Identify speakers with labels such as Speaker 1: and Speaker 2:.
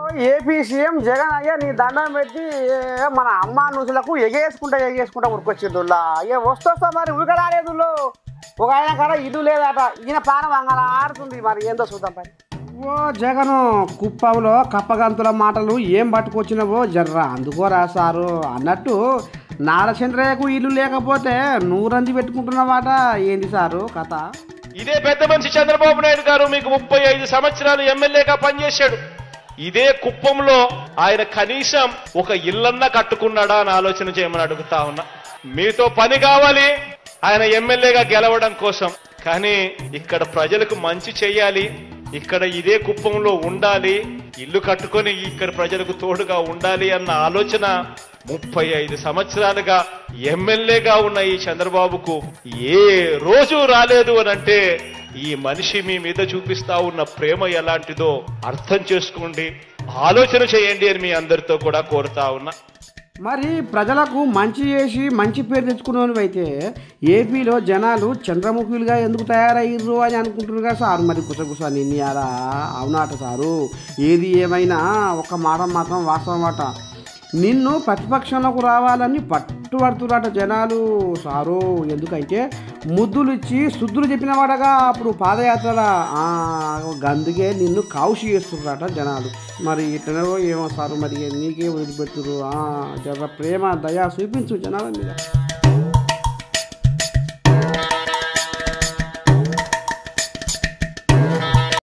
Speaker 1: AP CM Jagan అయ్యా నీ దండం పెట్టి ఏ, మన అమ్మ నుసులకు ఎగేసుకుంటా ఎగేసుకుంటా ఉరికొచ్చిందుల్లా ఏ వస్తొస్తా మరి ఉరకరాలేదు ఒక ఆయన కాడ ఇల్లు లేదట ఈయన పానం అంగల ఆడుతుంది మరి ఏందో చూద్దాం పని ఓ జగను కుప్పంలో కప్పగంతుల మాటలు ఏం పట్టుకొచ్చినవో జర్రా అందుకోరా సారు అన్నట్టు నారచంద్రయ్యకు ఇల్లు లేకపోతే నూరంది పెట్టుకుంటున్నవాట ఏంది సారు కథ
Speaker 2: ఇదే పెద్ద మనిషి చంద్రబాబు నాయుడు గారు మీకు ముప్పై ఐదు సంవత్సరాలు ఎమ్మెల్యేగా పనిచేశాడు ఇదే కుప్పంలో ఆయన కనీసం ఒక ఇల్లన్నా కట్టుకున్నాడా అని ఆలోచన చేయమని అడుగుతా ఉన్నా మీతో పని కావాలి ఆయన ఎమ్మెల్యేగా గెలవడం కోసం కానీ ఇక్కడ ప్రజలకు మంచి చేయాలి ఇక్కడ ఇదే కుప్పంలో ఉండాలి ఇల్లు కట్టుకొని ఇక్కడ ప్రజలకు తోడుగా ఉండాలి అన్న ఆలోచన ముప్పై ఐదు సంవత్సరాలుగా ఎమ్మెల్యేగా ఉన్న ఈ చంద్రబాబుకు ఏ రోజు రాలేదు అని అంటే ఈ మనిషి మీ మీద చూపిస్తా ఉన్న ప్రేమ ఎలాంటిదో అర్థం చేసుకోండి ఆలోచన చేయండి అని మీ అందరితో కూడా కోరుతా ఉన్నా
Speaker 1: మరి ప్రజలకు మంచి చేసి మంచి పేరు తెచ్చుకున్నవి అయితే ఏపీలో జనాలు చంద్రముఖులుగా ఎందుకు తయారయ్యారు అని అనుకుంటున్నారు కదా సారు మరి గుసగుస నిన్నయారా అవునాట సారు ఏది ఏమైనా ఒక మాట మాత్రం వాస్తవం మాట నిన్ను ప్రతిపక్షంలోకి రావాలని పట్టుబడుతున్నట జనాలు సారు ఎందుకంటే ముద్దులు ఇచ్చి శుద్ధులు చెప్పిన వాడగా అప్పుడు పాదయాత్ర గందుకే నిన్ను కావుషి చేస్తున్నారట జనాలు మరి ఇట్లనో ఏమో సారు మరి నీకే వదిలిపెట్టురు జర ప్రేమ దయా చూపించు జనాల మీద